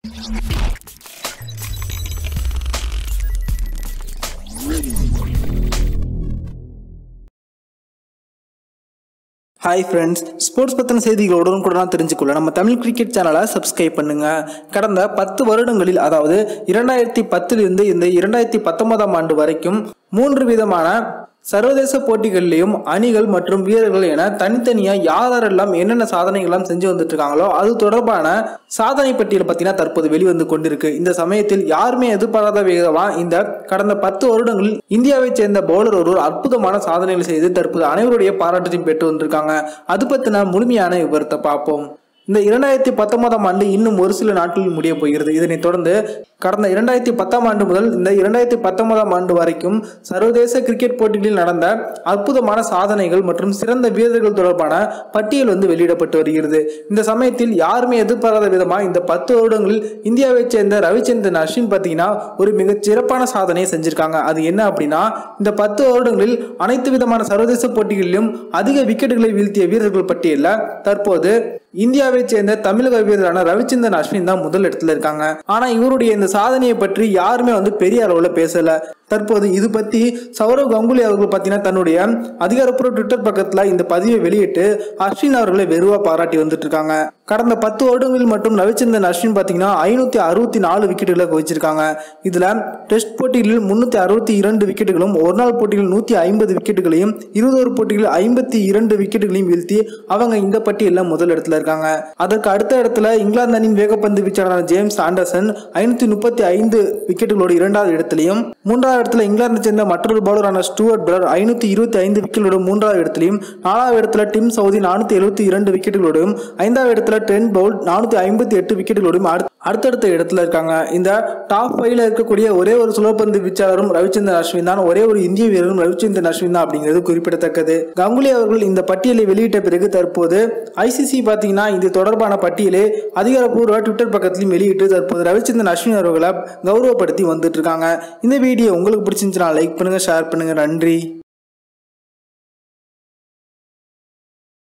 hi friends sports பற்றின செய்திகள் உடனுக்குடனாக தெரிஞ்சுக்கொள்ள நம்ம தமிழ் கிரிக்கெட் சேனலை சப்ஸ்கிரைப் பண்ணுங்க கடந்த பத்து வருடங்களில் அதாவது இரண்டாயிரத்தி பத்திலிருந்து இந்த இரண்டாயிரத்தி பத்தொன்பதாம் ஆண்டு வரைக்கும் மூன்று விதமான சர்வதேச போட்டிகள்லையும் அணிகள் மற்றும் வீரர்கள் என தனித்தனியா யாரெல்லாம் என்னென்ன சாதனைகள்லாம் செஞ்சு வந்துட்டு இருக்காங்களோ அது தொடர்பான சாதனை பட்டியல் பார்த்தீங்கன்னா தற்போது வெளிவந்து கொண்டிருக்கு இந்த சமயத்தில் யாருமே எதிர்பாராத விதமா இந்த கடந்த பத்து வருடங்களில் இந்தியாவைச் சேர்ந்த பவுலர் ஒருவர் அற்புதமான சாதனைகள் செய்து தற்போது அனைவருடைய பாராட்டையும் பெற்று வந்திருக்காங்க அது பத்தின முழுமையான விவரத்தை பார்ப்போம் இந்த இரண்டாயிரத்தி பத்தொன்பதாம் ஆண்டு இன்னும் ஒரு சில நாட்களில் முடிய போகிறது இதனைத் தொடர்ந்து கடந்த இரண்டாயிரத்தி பத்தாம் ஆண்டு முதல் இந்த இரண்டாயிரத்தி பத்தொன்பதாம் ஆண்டு வரைக்கும் சர்வதேச கிரிக்கெட் போட்டிகளில் நடந்த அற்புதமான சாதனைகள் மற்றும் சிறந்த வீரர்கள் தொடர்பான பட்டியல் வந்து வெளியிடப்பட்டு வருகிறது இந்த சமயத்தில் யாருமே எதிர்பாராத விதமாக இந்த பத்து வருடங்களில் இந்தியாவைச் சேர்ந்த ரவிச்சந்திரன் அஸ்வின் பார்த்தீங்கன்னா ஒரு மிகச் சிறப்பான சாதனையை செஞ்சிருக்காங்க அது என்ன அப்படின்னா இந்த பத்து வருடங்களில் அனைத்து விதமான சர்வதேச போட்டிகளிலும் அதிக விக்கெட்டுகளை வீழ்த்திய வீரர்கள் பட்டியலில் தற்போது இந்தியாவை சேர்ந்த தமிழக வீரரான ரவிச்சந்திரன் அஸ்வின் தான் முதல் இடத்துல இருக்காங்க ஆனா இவருடைய இந்த சாதனையை பற்றி யாருமே வந்து பெரிய அளவுல பேசல தற்போது இது பத்தி சௌரவ் கங்குலி அவர்கள் பார்த்தீங்கன்னா தன்னுடைய அதிகாரப்பூர்வ ட்விட்டர் பக்கத்துல இந்த பதிவை வெளியிட்டு அஸ்வின் அவர்களை வெறுவா பாராட்டி வந்துட்டு இருக்காங்க கடந்த பத்து வருடங்களில் மட்டும் ரவிச்சந்திரன் அஸ்வின் பார்த்தீங்கன்னா ஐநூத்தி அறுபத்தி நாலு விக்கெட்டுகளை குவிச்சிருக்காங்க இதுல டெஸ்ட் போட்டிகளில் முன்னூத்தி அறுபத்தி இரண்டு விக்கெட்டுகளும் ஒரு நாள் போட்டிகளில் நூத்தி ஐம்பது விக்கெட்டுகளையும் இருபது போட்டிகளில் ஐம்பத்தி இரண்டு விக்கெட்டுகளையும் வீழ்த்தி அவங்க இந்த பட்டியலில் முதல் இடத்துல இருக்காங்க அதற்கு அடுத்த இடத்துல இங்கிலாந்து அணியின் வேகப்பந்து வீச்சாளரான ஜேம்ஸ் ஆண்டர்சன் ஐநூத்தி முப்பத்தி ஐந்து விக்கெட்டுகளோடு இரண்டாவது இடத்திலையும் மூன்றாவது இடத்துல இங்கிலாந்தை சேர்ந்த மற்றொரு பவுலரான ஸ்டூவர்ட் பிரர் ஐநூத்தி இருபத்தி ஐந்து விக்கெட்டோடு மூன்றாவது இடத்திலையும் நாலாவது இடத்துல டிம் சவுதி நானூத்தி எழுபத்தி இரண்டு விக்கெட்டுகளோடும் ஐந்தாவது இடத்துல டென் பவுல் நானூத்தி ஐம்பத்தி எட்டு விக்கெட்டுகளோடும் அடுத்தடுத்த இடத்துல இருக்காங்க இந்த டாப் ஃபைவ்ல இருக்கக்கூடிய ஒரே ஒரு சுழற்பந்து வீச்சாளரும் ரவிச்சந்திரன் அஸ்வின் தான் ஒரே ஒரு இந்திய வீரரும் ரவிச்சந்திரன் அஸ்வின் தான் அப்படிங்கிறது குறிப்பிடத்தக்கது கங்குலி அவர்கள் இந்த பட்டியலை வெளியிட்ட பிறகு தற்போது ஐசிசி பார்த்தீங்கன்னா இது தொடர்பான பட்டியலை அதிகாரப்பூர்வ ட்விட்டர் பக்கத்திலையும் வெளியிட்டு தற்போது ரவிச்சந்திரன் அஸ்வின் அவர்களை கௌரவப்படுத்தி வந்துட்டு இருக்காங்க இந்த வீடியோ உங்களுக்கு பிடிச்சிருந்துச்சுன்னா லைக் பண்ணுங்க ஷேர் பண்ணுங்க நன்றி